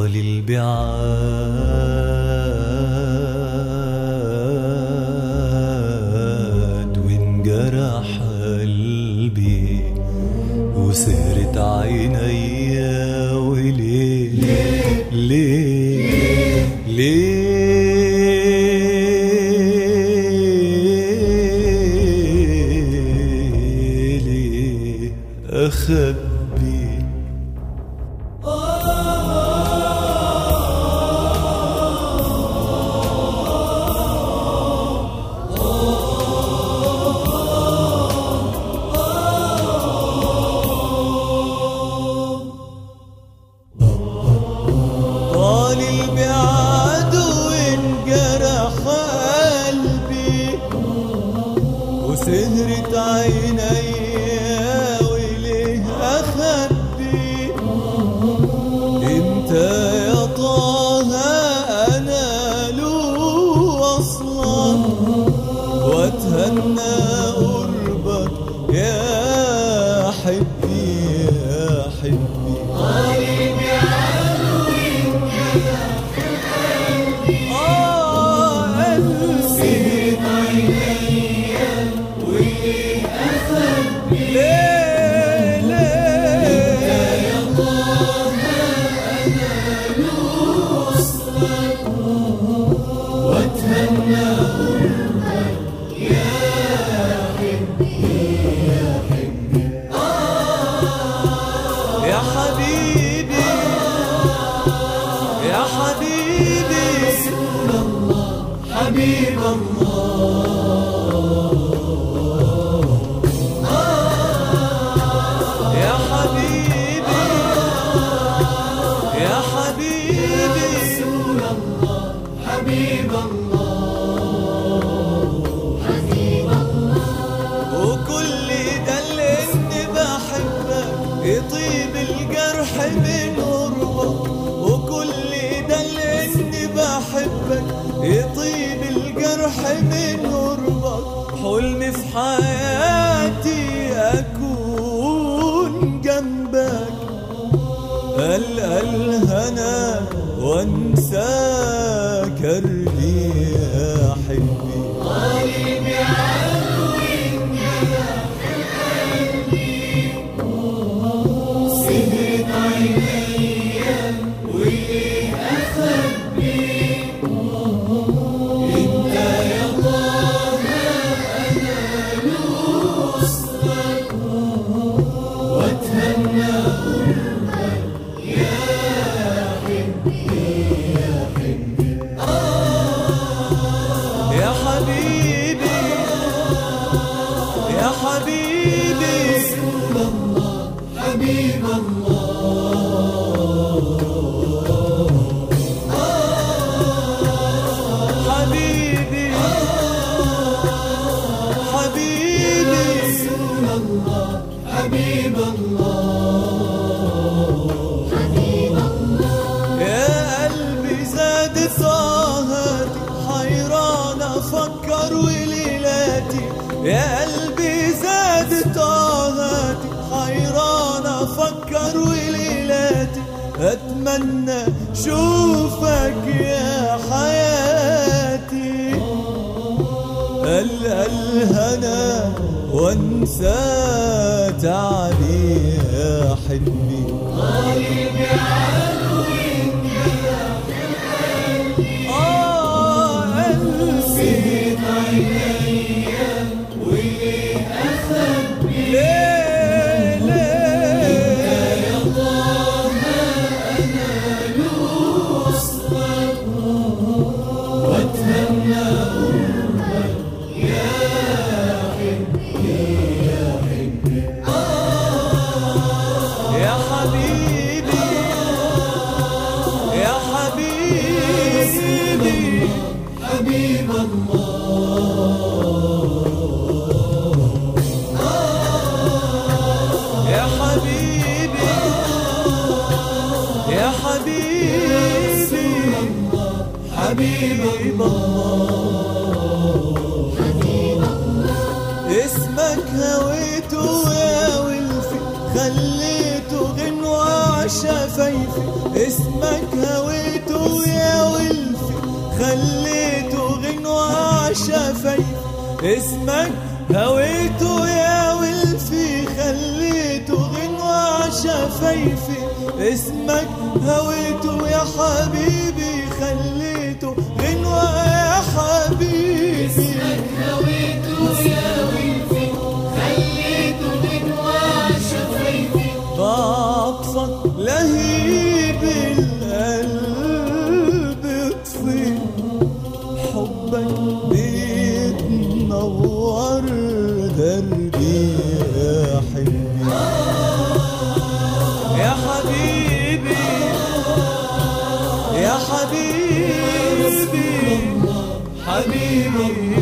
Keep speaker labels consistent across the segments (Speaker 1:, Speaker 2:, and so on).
Speaker 1: طال البعاد وانجرح قلبي وسهرت عيني وليه ليه ليه ليه أخبي طال البعد وانجرح قلبي وسهرت عيني وليه أخبي انت يا طه انا له اصلا واتهنى قربك يا حبي يا حبي آه قلبي ليه ليه يا حبيبي يا حبيبي رسول الله حبيب الله يا حبيبي يا حبيبي رسول الله حبيب وكل ده اللي اني بحبك يطيب الجرح من قربك وكل ده اللي اني بحبك يطيب الجرح من قربك حلمي في حياتي اكون جنبك ألقى الهنا وانسى كربي يا حبي يا حبيبي يا حبيبي رسول الله حبيب الله حبيبي حبيبي رسول الله حبيب يا قلبي زاد طاهتي حيران افكر وليلاتي يا قلبي زاد طاهتي حيران افكر وليلاتي اتمنى شوفك يا حياتي ألقى الهنا وانسى تعبي يا حبي آه قلبي ليه ليه يا حبيبي يا حبيبي حبيب الله يا حبيبي يا حبيبي حبيب الله اسمك هويته يا ولفي خليته غنوة شفايفي اسمك هويته يا ولفي خليته غنوة شفايفي اسمك هويته يا ولفي خليته غنوة شفايفي اسمك هويته يا حبيبي خليته غنوة يا حبيبي بعطفك لهيب القلب يطفي حبك بيتنور دربي يا حبيبي يا حبيبي يا حبيبي حبيبي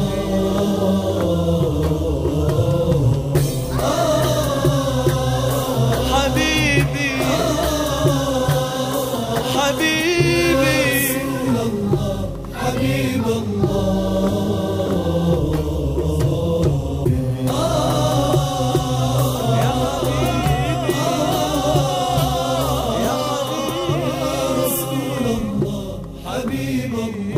Speaker 1: حبيبي حبيبي
Speaker 2: حبيب الله
Speaker 1: يا حبيبي يا حبيبي
Speaker 2: حبيب الله